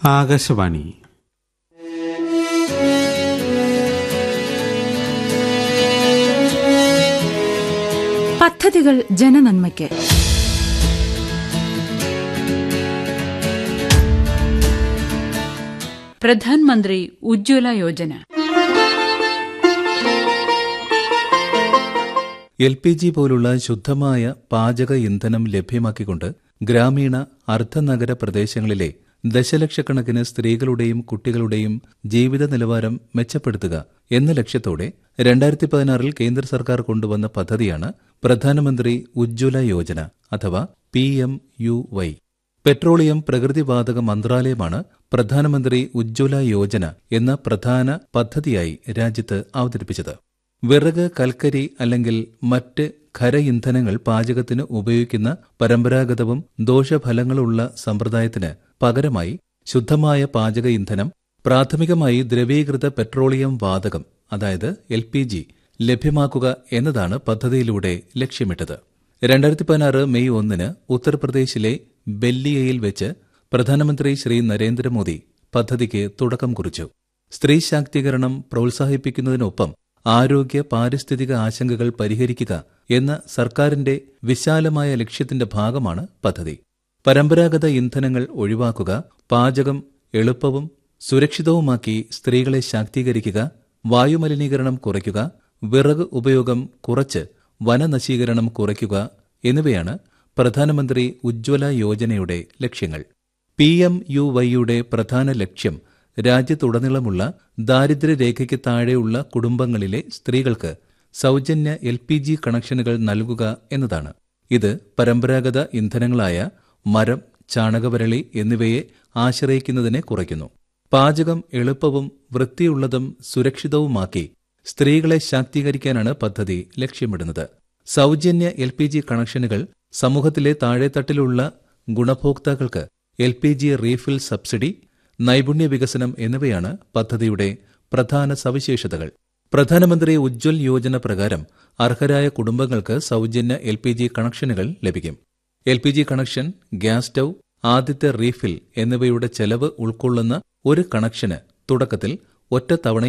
ആകാശവാണി പദ്ധതികൾ ജനനന്മയ്ക്ക് Pradhan Mantri Ujjwala Yojana L P G പോലുള്ള ശുദ്ധമായ പാചക ഇന്ധനം ലഭ്യമാക്കിക്കൊണ്ട് ഗ്രാമീണ അർദ്ധനഗര പ്രദേശങ്ങളിലെ ദശലക്ഷക്കണക്കിന് സ്ത്രീകളുടെയും കുട്ടികളുടെയും ജീവിത നിലവാരം മെച്ചപ്പെടുത്തുക എന്ന ലക്ഷ്യത്തോടെ രണ്ടായിരത്തി പതിനാറിൽ കേന്ദ്ര സർക്കാർ കൊണ്ടുവന്ന പദ്ധതിയാണ് പ്രധാനമന്ത്രി ഉജ്ജ്വല യോജന അഥവാ P M U Y petroleum പ്രകൃതിവാതക മന്ത്രാലയമാണ് പ്രധാനമന്ത്രി ഉജ്ജ്വല യോജന എന്ന പ്രധാന പദ്ധതിയായി രാജ്യത്ത് അവതരിപ്പിച്ചത് വിറക് കൽക്കരി അല്ലെങ്കിൽ മറ്റ് ഖര ഇന്ധനങ്ങൾ പാചകത്തിന് ഉപയോഗിക്കുന്ന പരമ്പരാഗതവും ദോഷഫലങ്ങളുള്ള സമ്പ്രദായത്തിന് പകരമായി ശുദ്ധമായ പാചക ഇന്ധനം പ്രാഥമികമായി ദ്രവീകൃത പെട്രോളിയം വാതകം അതായത് എൽ പി ജി ലഭ്യമാക്കുക എന്നതാണ് പദ്ധതിയിലൂടെ ലക്ഷ്യമിട്ടത് രണ്ടായിരത്തി പതിനാറ് മെയ് ഒന്നിന് ഉത്തർപ്രദേശിലെ ബല്ലിയയിൽ വെച്ച് പ്രധാനമന്ത്രി ശ്രീ നരേന്ദ്രമോദി പദ്ധതിക്ക് തുടക്കം കുറിച്ചു സ്ത്രീ ശാക്തീകരണം പ്രോത്സാഹിപ്പിക്കുന്നതിനൊപ്പം ആരോഗ്യ പാരിസ്ഥിതിക ആശങ്കകൾ പരിഹരിക്കുക എന്ന സർക്കാരിന്റെ വിശാലമായ ലക്ഷ്യത്തിന്റെ ഭാഗമാണ് പദ്ധതി പരമ്പരാഗത ഇന്ധനങ്ങൾ ഒഴിവാക്കുക പാചകം എളുപ്പവും സുരക്ഷിതവുമാക്കി സ്ത്രീകളെ ശാക്തീകരിക്കുക വായുമലിനീകരണം കുറയ്ക്കുക വിറക് ഉപയോഗം കുറച്ച് വനനശീകരണം കുറയ്ക്കുക എന്നിവയാണ് പ്രധാനമന്ത്രി ഉജ്ജ്വല യോജനയുടെ ലക്ഷ്യങ്ങൾ പി എം യു വൈയുടെ പ്രധാന ലക്ഷ്യം രാജ്യത്തുടനീളമുള്ള ദാരിദ്ര്യരേഖയ്ക്ക് താഴെയുള്ള കുടുംബങ്ങളിലെ സ്ത്രീകൾക്ക് സൗജന്യ എൽ പി ജി കണക്ഷനുകൾ നൽകുക എന്നതാണ് ഇത് പരമ്പരാഗത ഇന്ധനങ്ങളായ മരം ചാണകവരളി എന്നിവയെ ആശ്രയിക്കുന്നതിനെ കുറയ്ക്കുന്നു പാചകം എളുപ്പവും വൃത്തിയുള്ളതും സുരക്ഷിതവുമാക്കി സ്ത്രീകളെ ശാക്തീകരിക്കാനാണ് പദ്ധതി ലക്ഷ്യമിടുന്നത് സൗജന്യ എൽ പി ജി കണക്ഷനുകൾ സമൂഹത്തിലെ താഴെത്തട്ടിലുള്ള ഗുണഭോക്താക്കൾക്ക് L P G refill subsidy നൈപുണ്യ വികസനം എന്നിവയാണ് പദ്ധതിയുടെ പ്രധാന സവിശേഷതകൾ പ്രധാനമന്ത്രി ഉജ്ജ്വൽ യോജന പ്രകാരം അർഹരായ കുടുംബങ്ങൾക്ക് സൗജന്യ എൽ പി ജി കണക്ഷനുകൾ ലഭിക്കും L P G connection gas stove ആദ്യത്തെ റീഫിൽ എന്നിവയുടെ ചെലവ് ഉൾക്കൊള്ളുന്ന ഒരു കണക്ഷന് തുടക്കത്തിൽ ഒറ്റത്തവണ